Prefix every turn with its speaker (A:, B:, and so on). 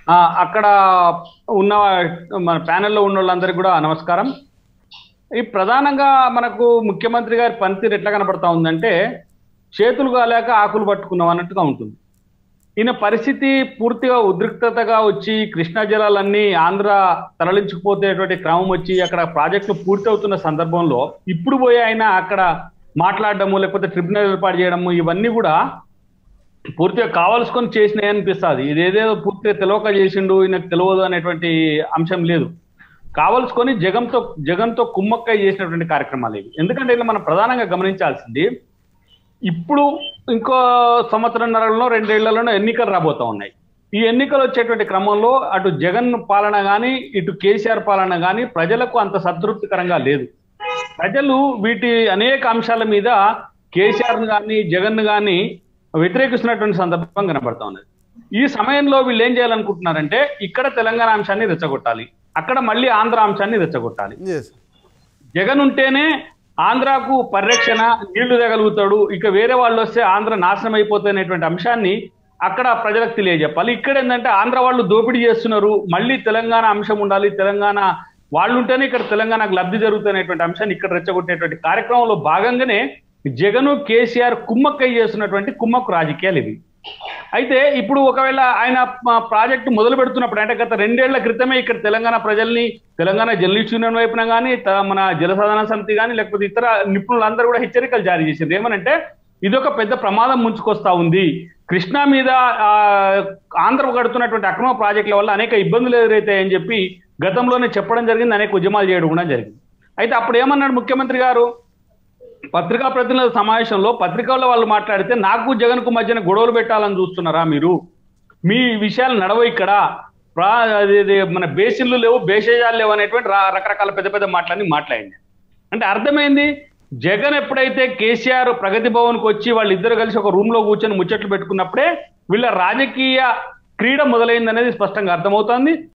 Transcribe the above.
A: ఆ, అక్కడ ఉన్న మన ప్యానెల్లో ఉన్న వాళ్ళందరికీ కూడా నమస్కారం ఈ ప్రధానంగా మనకు ముఖ్యమంత్రి గారి పనితీరు ఎట్లా కనపడతా ఉందంటే చేతులు కాలేక ఆకులు పట్టుకున్నాం అన్నట్టుగా ఉంటుంది ఈయన పరిస్థితి పూర్తిగా ఉద్రిక్తతగా వచ్చి కృష్ణా జలాలన్నీ ఆంధ్ర తరలించుకుపోతేటువంటి క్రమం వచ్చి అక్కడ ప్రాజెక్టులు పూర్తి అవుతున్న సందర్భంలో ఇప్పుడు పోయి ఆయన అక్కడ మాట్లాడడము లేకపోతే ట్రిబ్యునల్ ఏర్పాటు చేయడము ఇవన్నీ కూడా పూర్తిగా కావాల్సుకొని చేసినాయి అనిపిస్తుంది ఇదేదేదో పూర్తిగా తెలియక చేసిండు ఈయనకు తెలియదు అనేటువంటి అంశం లేదు కావలసుకొని జగన్తో జగన్తో కుమ్మక్కై చేసినటువంటి కార్యక్రమాలు ఇవి ఎందుకంటే ఇలా మనం ప్రధానంగా గమనించాల్సింది ఇప్పుడు ఇంకో సంవత్సరంన్నరలో రెండేళ్లలోనో ఎన్నికలు రాబోతా ఉన్నాయి ఈ ఎన్నికలు వచ్చేటువంటి క్రమంలో అటు జగన్ పాలన కానీ ఇటు కేసీఆర్ పాలన కానీ ప్రజలకు అంత సంతృప్తికరంగా లేదు ప్రజలు వీటి అనేక అంశాల మీద కేసీఆర్ కానీ జగన్ కానీ వ్యతిరేకిస్తున్నటువంటి సందర్భం కనబడతా ఉన్నది ఈ సమయంలో వీళ్ళు ఏం చేయాలనుకుంటున్నారంటే ఇక్కడ తెలంగాణ అంశాన్ని రెచ్చగొట్టాలి అక్కడ మళ్ళీ ఆంధ్ర అంశాన్ని రెచ్చగొట్టాలి
B: ఎస్
A: జగన్ ఉంటేనే ఆంధ్రాకు పరిరక్షణ నీళ్లు తగలుగుతాడు ఇక వేరే వాళ్ళు వస్తే ఆంధ్ర నాశనం అయిపోతుంది అనేటువంటి అంశాన్ని అక్కడ ప్రజలకు తెలియజెప్పాలి ఇక్కడ ఏంటంటే ఆంధ్ర వాళ్ళు దోపిడీ చేస్తున్నారు మళ్ళీ తెలంగాణ అంశం ఉండాలి తెలంగాణ వాళ్ళు ఉంటేనే ఇక్కడ తెలంగాణకు లబ్ధి జరుగుతున్నటువంటి అంశాన్ని ఇక్కడ రెచ్చగొట్టేటువంటి కార్యక్రమంలో భాగంగానే జగన్ కేసీఆర్ కుమ్మక్కై చేస్తున్నటువంటి కుమ్మక్కు రాజకీయాలు ఇవి అయితే ఇప్పుడు ఒకవేళ ఆయన ప- ప్రాజెక్టు మొదలు పెడుతున్నప్పుడు అంటే గత రెండేళ్ల క్రితమే ఇక్కడ తెలంగాణ ప్రజల్ని తెలంగాణ జర్నలిస్ట్ యూనియన్ వైపున కానీ మన జలసాధన సమితి కానీ లేకపోతే ఇతర నిపుణులందరూ కూడా హెచ్చరికలు జారీ చేసింది ఏమనంటే ఇది ఒక పెద్ద ప్రమాదం ముంచుకొస్తా ఉంది కృష్ణా మీద ఆ, ఆంధ్ర కడుతున్నటువంటి అక్రమ ప్రాజెక్టుల వల్ల అనేక ఇబ్బందులు ఎదురవుతాయని చెప్పి గతంలోనే చెప్పడం జరిగింది అనేక ఉద్యమాలు చేయడం కూడా జరిగింది అయితే అప్పుడు ఏమన్నాడు ముఖ్యమంత్రి గారు పత్రికా ప్రతినిధుల సమావేశంలో పత్రికల్లో వాళ్ళు మాట్లాడితే నాకు జగన్ కు మధ్యన గొడవలు పెట్టాలని చూస్తున్నారా మీరు మీ విషయాలు నడవ ఇక్కడ ప్రా అది- ఇది మన బేసిన్లు లేవు బేసేజాలు లేవు అనేటువంటి రా- రకరకాల పెద్ద పెద్ద మాటలన్నీ మాట్లాడింది అంటే అర్థమైంది జగన్ ఎప్పుడైతే కేసీఆర్ ప్రగతి భవన్ కు వచ్చి వాళ్ళిద్దరు కలిసి ఒక రూమ్ లో కూర్చొని ముచ్చట్లు పెట్టుకున్నప్పుడే వీళ్ళ రాజకీయ క్రీడ మొదలైంది అనేది స్పష్టంగా అర్థమవుతోంది